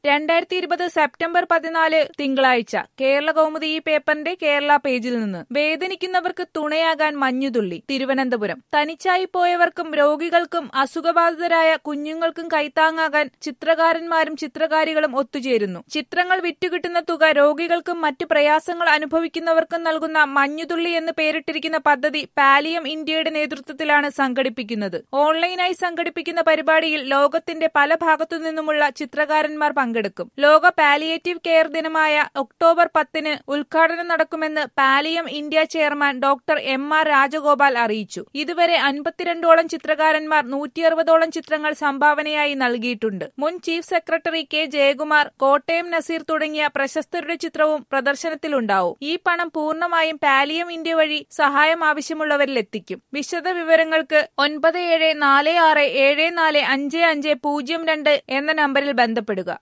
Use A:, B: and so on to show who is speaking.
A: രണ്ടായിരത്തി ഇരുപത് സെപ്റ്റംബർ പതിനാല് തിങ്കളാഴ്ച കേരള കൗമുദി ഈ പേപ്പറിന്റെ കേരള പേജിൽ നിന്ന് വേദനിക്കുന്നവർക്ക് തുണയാകാൻ മഞ്ഞുതുള്ളി തിരുവനന്തപുരം തനിച്ചായി പോയവർക്കും രോഗികൾക്കും അസുഖബാധിതരായ കുഞ്ഞുങ്ങൾക്കും കൈത്താങ്ങാകാൻ ചിത്രകാരന്മാരും ചിത്രകാരികളും ഒത്തുചേരുന്നു ചിത്രങ്ങൾ വിറ്റുകിട്ടുന്ന തുക രോഗികൾക്കും മറ്റു പ്രയാസങ്ങൾ അനുഭവിക്കുന്നവർക്കും നൽകുന്ന മഞ്ഞുതുള്ളി എന്ന് പേരിട്ടിരിക്കുന്ന പദ്ധതി പാലിയം ഇന്ത്യയുടെ നേതൃത്വത്തിലാണ് സംഘടിപ്പിക്കുന്നത് ഓൺലൈനായി സംഘടിപ്പിക്കുന്ന പരിപാടിയിൽ ലോകത്തിന്റെ പല ഭാഗത്തു നിന്നുമുള്ള ചിത്രകാരന്മാർ പങ്കെടുക്കും ലോക പാലിയേറ്റീവ് കെയർ ദിനമായ ഒക്ടോബർ പത്തിന് ഉദ്ഘാടനം നടക്കുമെന്ന് Pallium India chairman doctor M R Rajagopal അറിയിച്ചു ഇതുവരെ അൻപത്തിരണ്ടോളം ചിത്രകാരന്മാർ നൂറ്റിയറുപതോളം ചിത്രങ്ങൾ സംഭാവനയായി നൽകിയിട്ടുണ്ട് മുൻ chief secretary K Jayakumar Kottayam Nazeer തുടങ്ങിയ പ്രശസ്തരുടെ ചിത്രവും പ്രദർശനത്തിലുണ്ടാവും ഈ പണം പൂർണ്ണമായും പാലിയം ഇന്ത്യ വഴി സഹായം ആവശ്യമുള്ളവരിലെത്തിക്കും വിശദ വിവരങ്ങൾക്ക് ഒൻപത് ഏഴ് നാല് ആറ് ഏഴ് നാല് അഞ്ച് അഞ്ച് പൂജ്യം രണ്ട് എന്ന നമ്പറിൽ ബന്ധപ്പെടുക